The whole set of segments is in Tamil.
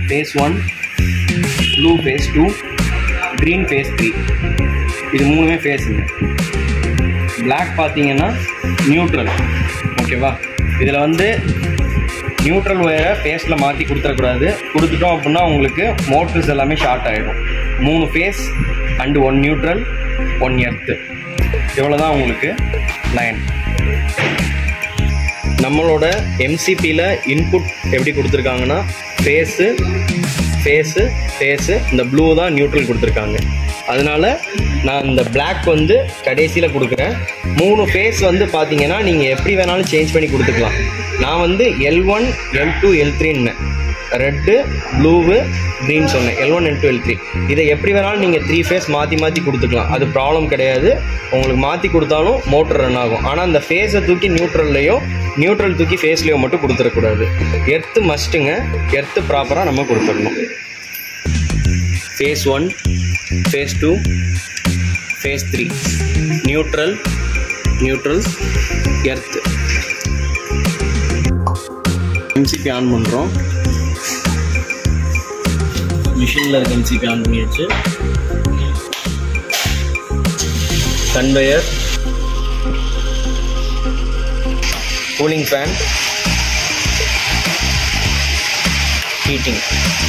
face one blue phase two green phase three இது மூணுமே ஃபேஸுங்க பிளாக் பார்த்தீங்கன்னா நியூட்ரல் ஓகேவா இதில் வந்து நியூட்ரல் ஒயரை ஃபேஸில் மாற்றி கொடுத்துடக்கூடாது கொடுத்துட்டோம் அப்படின்னா உங்களுக்கு மோட்டர்ஸ் எல்லாமே ஷார்ட் ஆகிடும் மூணு phase and one neutral one earth இவ்வளோ தான் உங்களுக்கு லைன் நம்மளோட எம்சிபியில் இன்புட் எப்படி கொடுத்துருக்காங்கன்னா ஃபேஸு ஃபேஸு ஃபேஸு இந்த ப்ளூ தான் நியூட்ரல் கொடுத்துருக்காங்க அதனால நான் இந்த Black வந்து கடைசியில் கொடுக்குறேன் மூணு ஃபேஸ் வந்து பார்த்தீங்கன்னா நீங்கள் எப்படி வேணாலும் சேஞ்ச் பண்ணி கொடுத்துக்கலாம் நான் வந்து L one L two L த்ரீன்னு ரெட்டு ப்ளூவு க்ரீன் சொன்னேன் L one L two L three இதை எப்படி வேணாலும் நீங்கள் த்ரீ ஃபேஸ் மாற்றி மாற்றி கொடுத்துக்கலாம் அது ப்ராப்ளம் கிடையாது உங்களுக்கு மாற்றி கொடுத்தாலும் மோட்டர் ரன் ஆகும் ஆனால் அந்த ஃபேஸை தூக்கி நியூட்ரல்லையோ நியூட்ரல் தூக்கி ஃபேஸ்லையோ மட்டும் கொடுத்துடக்கூடாது எர்த்து மஸ்ட்டுங்க எர்த்து ப்ராப்பராக நம்ம கொடுத்துடணும் phase one phase two phase three neutral neutral earth MCB on பண்ணுறோம் மிஷினில் இருக்க எம்சிபி ஆன் பண்ணியாச்சு conveyor cooling fan heating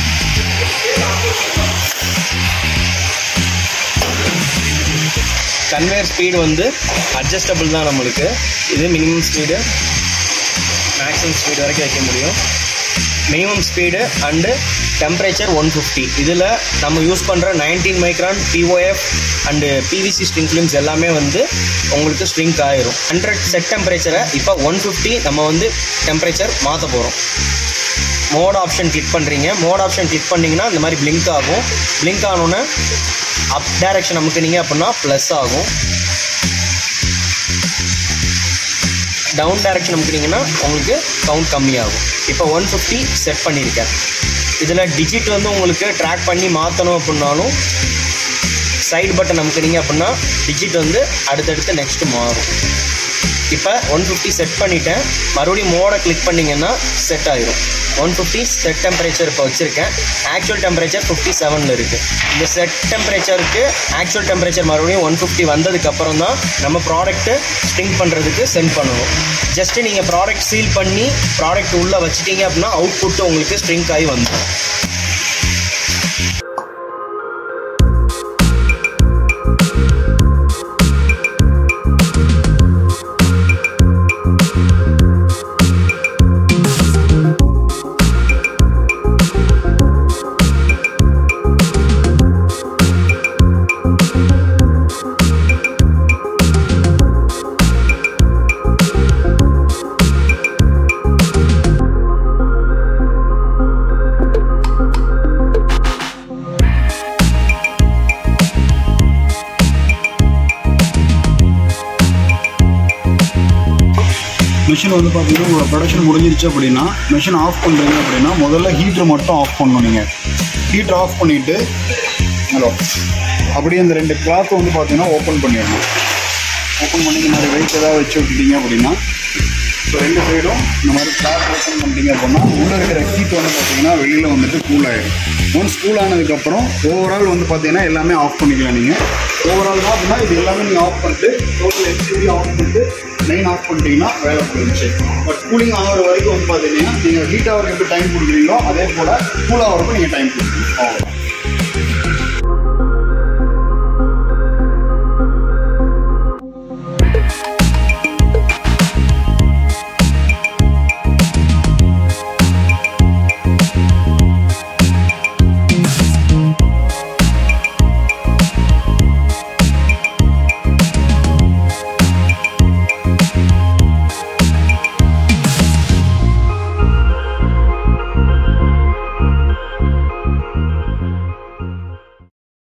conveyor speed வந்து அட்ஜஸ்டபிள் தான் நம்மளுக்கு இது மினிமம் ஸ்பீடு மேக்ஸிமம் ஸ்பீடு வரைக்கும் வைக்க முடியும் minimum speed and temperature one fifty இதில் நம்ம யூஸ் பண்ணுற nineteen micron POF and PVC string films எல்லாமே வந்து உங்களுக்கு ஸ்ட்ரிங்க் ஆயிரும் ஹண்ட்ரட் செட் டெம்பரேச்சரை இப்போ ஒன் ஃபிஃப்டி நம்ம வந்து டெம்பரேச்சர் மாற்ற போகிறோம் மோட் ஆப்ஷன் கிளிக் பண்ணுறீங்க மோட் ஆப்ஷன் கிளிக் பண்ணிங்கன்னா இந்த மாதிரி blink ஆகும் blink ஆனோன்னே அப் டைரக்ஷன் அமுக்குனீங்க அப்படின்னா ப்ளஸ் ஆகும் டவுன் டைரக்ஷன் அமுக்குனீங்கன்னா உங்களுக்கு கவுண்ட் கம்மியாகும் இப்போ ஒன் ஃபிஃப்டி செட் பண்ணியிருக்கேன் இதில் டிஜிட் வந்து உங்களுக்கு ட்ராக் பண்ணி மாற்றணும் அப்படின்னாலும் சைடு பட்டன் அமுக்குனீங்க அப்படின்னா டிஜிட் வந்து அடுத்தடுத்து நெக்ஸ்ட் மாறும் இப்போ ஒன் ஃபிஃப்டி செட் பண்ணிட்டேன் மறுபடியும் மோடை கிளிக் பண்ணிங்கன்னா செட் ஆயிரும் ஒன் ஃபிஃப்டி செட் டெம்பரேச்சர் இப்போ வச்சுருக்கேன் ஆக்சுவல் டெம்பரேச்சர் ஃபிஃப்டி செவனில் இருக்குது இந்த செட் டெம்பரேச்சருக்கு ஆக்சுவல் டெம்பரேச்சர் மறுபடியும் ஒன் ஃபிஃப்டி வந்ததுக்கப்புறம் தான் நம்ம ப்ராடக்ட்டு ஸ்டிங் பண்ணுறதுக்கு சென்ட் பண்ணணும் ஜஸ்ட்டு நீங்கள் ப்ராடக்ட் சீல் பண்ணி ப்ராடக்ட் உள்ளே வச்சிட்டீங்க அப்படின்னா அவுட்புட்டு உங்களுக்கு ஸ்ட்ரிங்க் ஆகி வந்துடும் மிஷின் வந்து பார்த்தீங்கன்னா உங்களோட ப்ரொடக்ஷன் முடிஞ்சிருச்சு அப்படின்னா மிஷின் ஆஃப் பண்ணுறீங்க அப்படின்னா முதல்ல ஹீட்டர் மட்டும் ஆஃப் பண்ணணும் நீங்கள் ஹீட்டர் ஆஃப் பண்ணிவிட்டு ஹலோ அப்படியே இந்த ரெண்டு கிளாத்தை வந்து பார்த்தீங்கன்னா ஓப்பன் பண்ணிடணும் ஓப்பன் பண்ணி இந்த மாதிரி வெயிட் ஏதாவது வச்சு விட்டுட்டீங்க அப்படின்னா இப்போ ரெண்டு சைடும் இந்த மாதிரி கிளாத் ஓப்பன் பண்ணிட்டீங்க அப்படின்னா உள்ளே இருக்கிற ஹீட் வந்து பார்த்தீங்கன்னா வெளியில் வந்துட்டு கூல் ஆகிடும் ஒன்ஸ் கூல் ஆனதுக்கப்புறம் ஓவரால் வந்து பார்த்தீங்கன்னா எல்லாமே ஆஃப் பண்ணிக்கலாம் நீங்கள் ஓவரால் தான் அப்படின்னா இது எல்லாமே நீங்கள் ஆஃப் பண்ணிட்டு டோட்டல் எக்ஸ்டிவி ஆஃப் பண்ணிட்டு லைன் ஆஃப் பண்ணிட்டீங்கன்னா வேலை முடிஞ்சுச்சு பட் கூலிங் ஆகிற வரைக்கும் வந்து பார்த்தீங்கன்னா நீங்கள் ஹீட் ஆகிறதுக்கு எப்படி டைம் கொடுக்குறீங்களோ அதே போல் கூல் ஆகிறதுக்கும் நீங்கள் டைம் கொடுக்குறீங்க அவ்வளோ